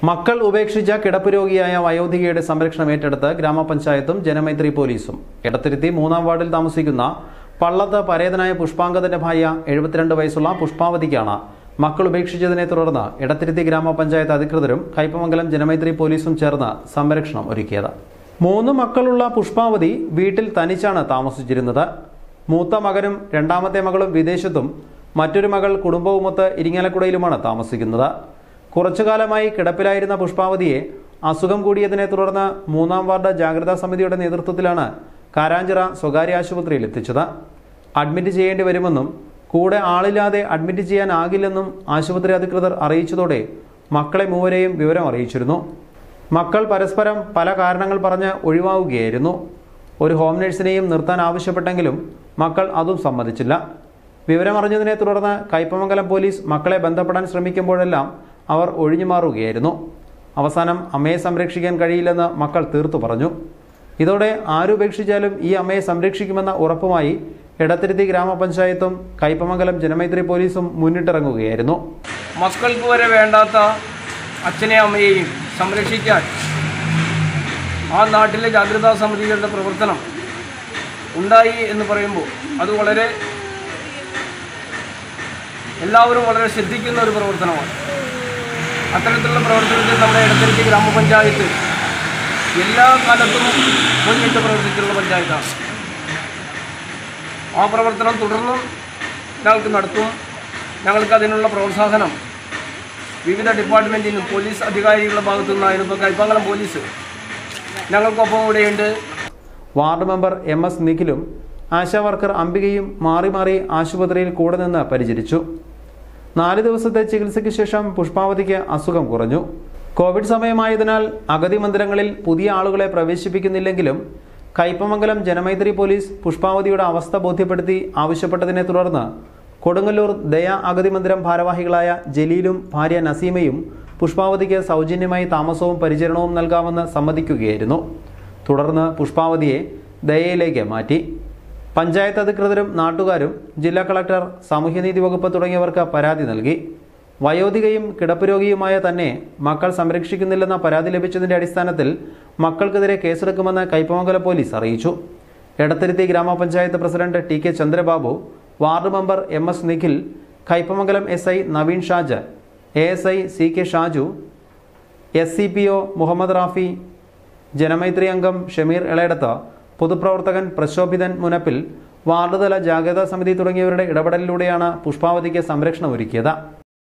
മക്കൾ ഉപേക്ഷിച്ച കിടപ്പ് രോഗിയായ വയോധികയുടെ സംരക്ഷണം ഏറ്റെടുത്ത് ഗ്രാമപഞ്ചായത്തും ജനമൈത്രി പോലീസും എടത്തിരുത്തി മൂന്നാം വാർഡിൽ താമസിക്കുന്ന പള്ളത്ത് പരേതനായ പുഷ്പാങ്കദന്റെ ഭാര്യ എഴുപത്തിരണ്ട് വയസ്സുള്ള പുഷ്പാവതിക്കാണ് മക്കൾ ഉപേക്ഷിച്ചതിനെ തുടർന്ന് എടത്തിരുത്തി ഗ്രാമപഞ്ചായത്ത് അധികൃതരും കയ്പമംഗലം ജനമൈത്രി പോലീസും ചേർന്ന് സംരക്ഷണം ഒരുക്കിയത് മൂന്ന് മക്കളുള്ള പുഷ്പാവതി വീട്ടിൽ തനിച്ചാണ് താമസിച്ചിരുന്നത് മൂത്ത മകനും രണ്ടാമത്തെ മകളും വിദേശത്തും മറ്റൊരു മകൾ കുടുംബവുമൊത്ത് ഇരിങ്ങാലക്കുടയിലുമാണ് താമസിക്കുന്നത് കുറച്ചു കാലമായി കിടപ്പിലായിരുന്ന പുഷ്പാവതിയെ അസുഖം കൂടിയതിനെ തുടർന്ന് മൂന്നാം വാർഡ് ജാഗ്രതാ സമിതിയുടെ നേതൃത്വത്തിലാണ് കാരാഞ്ചിറ സ്വകാര്യ ആശുപത്രിയിൽ എത്തിച്ചത് അഡ്മിറ്റ് ചെയ്യേണ്ടി വരുമെന്നും കൂടെ ആളില്ലാതെ അഡ്മിറ്റ് ചെയ്യാനാകില്ലെന്നും ആശുപത്രി അധികൃതർ അറിയിച്ചതോടെ മക്കളെ മൂവരെയും വിവരം അറിയിച്ചിരുന്നു മക്കൾ പരസ്പരം പല കാരണങ്ങൾ പറഞ്ഞ് ഒഴിവാവുകയായിരുന്നു ഒരു ഹോം നഴ്സിനെയും നിർത്താൻ ആവശ്യപ്പെട്ടെങ്കിലും മക്കൾ അതും സമ്മതിച്ചില്ല വിവരമറിഞ്ഞതിനെ തുടർന്ന് കയ്പമംഗലം പോലീസ് മക്കളെ ബന്ധപ്പെടാൻ ശ്രമിക്കുമ്പോഴെല്ലാം അവർ ഒഴിഞ്ഞു മാറുകയായിരുന്നു അവസാനം അമ്മയെ സംരക്ഷിക്കാൻ കഴിയില്ലെന്ന് മക്കൾ തീർത്തു പറഞ്ഞു ഇതോടെ ആരുപേക്ഷിച്ചാലും ഈ അമ്മയെ സംരക്ഷിക്കുമെന്ന ഉറപ്പുമായി എടത്തിരുത്തി ഗ്രാമപഞ്ചായത്തും കയ്പമംഗലം ജനമൈത്രി പോലീസും മുന്നിട്ടിറങ്ങുകയായിരുന്നു മക്കൾക്ക് വരെ വേണ്ടാത്ത അച്ഛനെ അമ്മയെയും സംരക്ഷിക്കാൻ ആ നാട്ടിലെ ജാഗ്രതാ സമിതികളുടെ പ്രവർത്തനം ഉണ്ടായി എന്ന് പറയുമ്പോൾ അത് വളരെ എല്ലാവരും വളരെ ശ്രദ്ധിക്കുന്ന ഒരു പ്രവർത്തനമാണ് അത്തരത്തിലുള്ള പ്രവർത്തനത്തിൽ നമ്മുടെ ഇടത്തിരുത്തി ഗ്രാമപഞ്ചായത്ത് എല്ലാ കാലത്തും മുന്നിട്ട് പ്രവർത്തിച്ചിട്ടുള്ള പഞ്ചായത്താണ് ആ പ്രവർത്തനം തുടർന്നും ഞങ്ങൾക്ക് നടത്തും ഞങ്ങൾക്ക് അതിനുള്ള പ്രോത്സാഹനം വിവിധ ഡിപ്പാർട്ട്മെൻറ്റിനും പോലീസ് അധികാരികളുടെ ഭാഗത്തു നിന്നായിരുന്നു ഇപ്പോൾ കൈപ്പങ്കലം പോലീസ് ഞങ്ങൾക്കൊപ്പം ഇവിടെയുണ്ട് വാർഡ് മെമ്പർ എം എസ് നിഖിലും ആശാ വർക്കർ അംബികയും മാറി മാറി ആശുപത്രിയിൽ കൂടെ നിന്ന് പരിചരിച്ചു നാല് ദിവസത്തെ ചികിത്സയ്ക്ക് ശേഷം പുഷ്പാവതിക്ക് അസുഖം കുറഞ്ഞു കോവിഡ് സമയമായതിനാൽ അഗതി മന്ദിരങ്ങളിൽ പുതിയ ആളുകളെ പ്രവേശിപ്പിക്കുന്നില്ലെങ്കിലും കയ്പമംഗലം ജനമൈത്രി പോലീസ് പുഷ്പാവതിയുടെ അവസ്ഥ ബോധ്യപ്പെടുത്തി ആവശ്യപ്പെട്ടതിനെ തുടർന്ന് കൊടുങ്ങല്ലൂർ ദയ അഗതി മന്ദിരം ഭാരവാഹികളായ ജലീലും ഭാര്യ നസീമയും പുഷ്പാവതിക്ക് സൗജന്യമായി താമസവും പരിചരണവും നൽകാമെന്ന് സമ്മതിക്കുകയായിരുന്നു തുടർന്ന് പുഷ്പാവതിയെ ദയയിലേക്ക് മാറ്റി പഞ്ചായത്ത് അധികൃതരും നാട്ടുകാരും ജില്ലാ കളക്ടർ സാമൂഹ്യനീതി വകുപ്പ് തുടങ്ങിയവർക്ക് പരാതി നൽകി വയോധികയും കിടപ്പ് രോഗിയുമായ തന്നെ മക്കൾ സംരക്ഷിക്കുന്നില്ലെന്ന പരാതി ലഭിച്ചതിന്റെ അടിസ്ഥാനത്തിൽ മക്കൾക്കെതിരെ കേസെടുക്കുമെന്ന് കയ്പമംഗലം പോലീസ് അറിയിച്ചു Edathiruthy grama panchayat president T K Chandrababu ward member M S Nikhil Kaipamangalam S I Naveen Shaj A S I C K Shaju S C P O Muhammad Rafi Janamaithri അംഗം ഷമീർ ഇളയടത്ത് പൊതുപ്രവർത്തകൻ പ്രശോഭിതൻ മുനപ്പിൽ വാർഡ് തല ജാഗ്രതാ സമിതി തുടങ്ങിയവരുടെ ഇടപെടലിലൂടെയാണ് പുഷ്പാവതിക്ക് സംരക്ഷണം ഒരുക്കിയത്